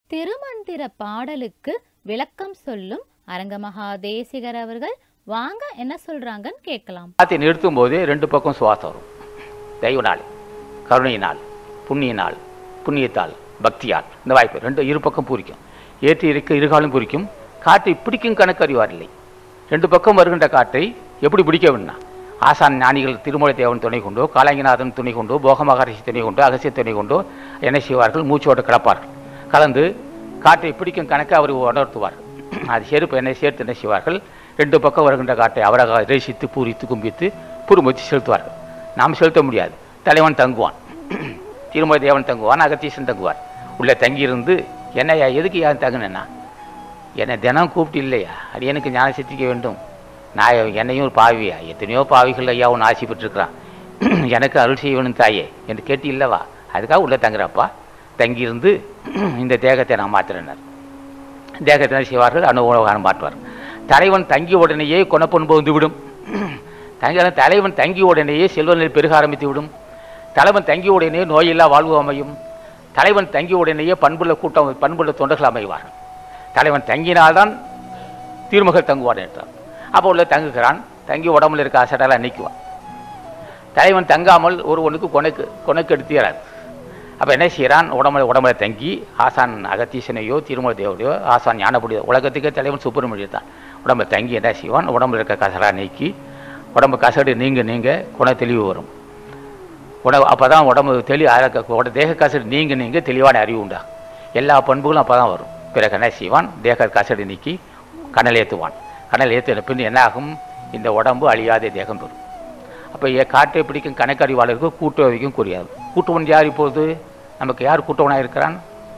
திருமந்திர பாடலுக்கு விளக்கம் சொல்லும் அரங்கமகா தேசிகர் அவர்கள் வாங்க என்ன சொல்றாங்கன்னு கேட்கலாம் காற்றை நிறுத்தும் போது ரெண்டு பக்கம் சுவாசம் வரும் தெய்வனால் கருணையினால் புண்ணியினால் புண்ணியத்தால் பக்தியால் இந்த வாய்ப்பு ரெண்டு இரு பக்கம் பூரிக்கும் ஏற்றி இருக்க இருகாலும் பூரிக்கும் காற்றை பிடிக்கும் கணக்கு அறிவார் இல்லை ரெண்டு பக்கம் வருகின்ற காற்றை எப்படி பிடிக்க வேண்டாம் ஆசான் ஞானிகள் திருமலை தேவன் துணை கொண்டோ காலங்கிநாதன் துணை கொண்டோ போகமகரிஷி துணை கொண்டோ அகசிய துணை கொண்டோ என்ன செய்வார்கள் மூச்சோடு கிடப்பார்கள் கலந்து காற்றை பிடிக்கும் கணக்கு அவர் உணர்த்துவார்கள் அது செருப்பு என்னை சேர்த்து என்ன செய்வார்கள் ரெண்டு பக்கம் வருகின்ற காட்டை அவராக ரசித்து பூரித்து கும்பித்து புருமத்தி செலுத்துவார்கள் நாம் செலுத்த முடியாது தலைவன் தங்குவான் திருமலை தேவன் தங்குவான் அகத்தீசன் தங்குவார் உள்ளே தங்கியிருந்து என்னையா எதுக்கு யார் தங்குனேன்னா என்னை தினம் கூப்பிட்டு இல்லையா அது எனக்கு ஞானம் சித்திக்க வேண்டும் நான் என்னையும் ஒரு பாவியா எத்தனையோ பாவிகள் ஐயா ஒன்று ஆசி பெற்றிருக்கிறான் எனக்கு அருள் செய்ய வேணும் தாயே என்று கேட்டு இல்லவா அதுக்காக உள்ளே தங்குறப்பா தங்கியிருந்து இந்த தேகத்தை நான் மாத்திரனர் தேகத்தை செய்வார்கள் அணு உணவாக மாற்றுவார் தலைவன் தங்கிய உடனேயே குணப்பண்பு வந்து விடும் தங்க தலைவன் தங்கிய உடனேயே செல்வநிலை பெருக ஆரம்பித்து விடும் தலைவன் தங்கிய உடனே நோயில்லா வாழ்வு அமையும் தலைவன் தங்கிய உடனேயே பண்புள்ள கூட்டம் பண்புள்ள தொண்டர்கள் அமைவார்கள் தலைவன் தங்கினால்தான் திருமகள் தங்குவான் என்றார் அப்போ உள்ள தங்குகிறான் தங்கி உடம்புல இருக்க அசடெல்லாம் நீக்குவான் தலைவன் தங்காமல் ஒருவனுக்கு கொனைக்கு கொனைக்கு எடுத்துகிறார் அப்போ என்ன செய்கிறான் உடம்புல உடம்புல தங்கி ஆசான் அகத்தீசனையோ திருமல தேவரையோ ஆசான் ஞானபுடியோ உலகத்துக்கே தலைவன் சுப்பிரமணியன் தான் உடம்புல தங்கி என்ன செய்வான் உடம்புல இருக்க கசடா நீக்கி உடம்பு கசடு நீங்க நீங்க குண தெளிவு வரும் உடம்பு அப்போ தான் உடம்பு தெளி உட தேக கசடு நீங்க நீங்க தெளிவான அறிவு உண்டா எல்லா பண்புகளும் அப்போ தான் வரும் பிறகு என்ன செய்வான் தேக கசடு நீக்கி கனல் ஏற்றுவான் கனல் ஏற்றின பின் என்ன ஆகும் இந்த உடம்பு அழியாத தேகம் பெறும் அப்போ காட்டை பிடிக்கும் கணக்கறிவாளருக்கு கூட்டுவதைக்கும் கூறியாது கூட்டுவன் யார் இப்போது நமக்கு யார் கூட்டுவனாக இருக்கிறான்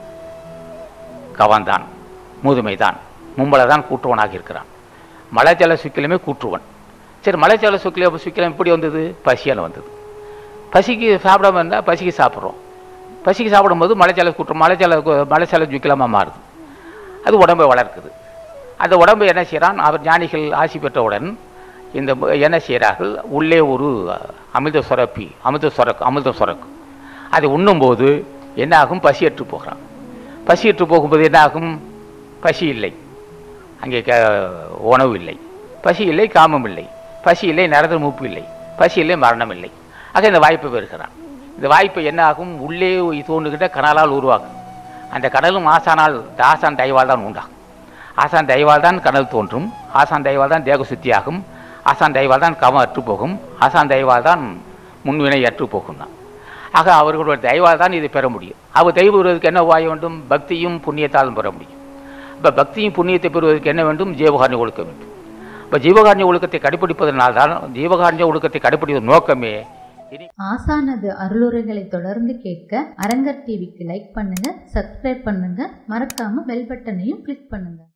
கவன்தான் முதுமைதான் மும்பலை தான் கூட்டுவனாக இருக்கிறான் மலைச்சல சுக்கிலமே கூற்றுவன் சரி மலைச்சல சுக்கில சுக்கிலம் எப்படி வந்தது பசியால் வந்தது பசிக்கு சாப்பிடாம இருந்தால் பசிக்கு சாப்பிட்றோம் பசிக்கு சாப்பிடும்போது மலைச்சல கூட்டம் மலைச்சல மலைச்சல சுக்கிலமாக மாறுது அது உடம்பை வளர்க்குது அந்த உடம்பை என்ன செய்கிறான் அவர் ஞானிகள் ஆசி பெற்றவுடன் இந்த என்ன செய்கிறார்கள் உள்ளே ஒரு அமிர்த சுரப்பி அமிர்த சுரக்கு அமிர்தம் சுரக்கும் அதை உண்ணும்போது என்ன ஆகும் பசியற்று போகிறான் பசியற்று போகும்போது என்ன ஆகும் பசி இல்லை அங்கே க உணவு இல்லை பசி இல்லை காமம் இல்லை பசி இல்லை நரத மூப்பு இல்லை பசி இல்லை மரணம் இல்லை ஆக இந்த வாய்ப்பை பெறுகிறான் இந்த வாய்ப்பை என்ன ஆகும் உள்ளே தோன்றுகின்ற கனலால் உருவாகும் அந்த கடலும் ஆசானால் ஆசான் தயவால் தான் உண்டாகும் ஆசான் தயவால் தான் கடல் தோன்றும் ஆசான் தயவால் தான் தேக சுத்தியாகும் ஆசான் தயவால் தான் கவம் அற்று போகும் ஆசான் தயவால் தான் முன்வினை அற்று போகும் தான் ஆக அவர்களுடைய தயவால் தான் இதை பெற முடியும் அவர் தெய்வ பெறுவதற்கு என்ன வாய வேண்டும் பக்தியும் புண்ணியத்தாலும் பெற முடியும் இப்போ பக்தியும் புண்ணியத்தை பெறுவதற்கு என்ன வேண்டும் ஜீவகாரண்ய ஒழுக்க வேண்டும் இப்போ ஜீவகாரண்ய ஒழுக்கத்தை கடைப்பிடிப்பதனால் தான் ஜீவகாரண்ய ஒழுக்கத்தை கடைப்பிடிப்பது நோக்கமே ஆசானது அருளுரைகளை தொடர்ந்து கேட்க அரங்கர் டிவிக்கு லைக் பண்ணுங்க சப்ஸ்கிரைப் பண்ணுங்க மறக்காம பெல் பட்டனையும் கிளிக் பண்ணுங்க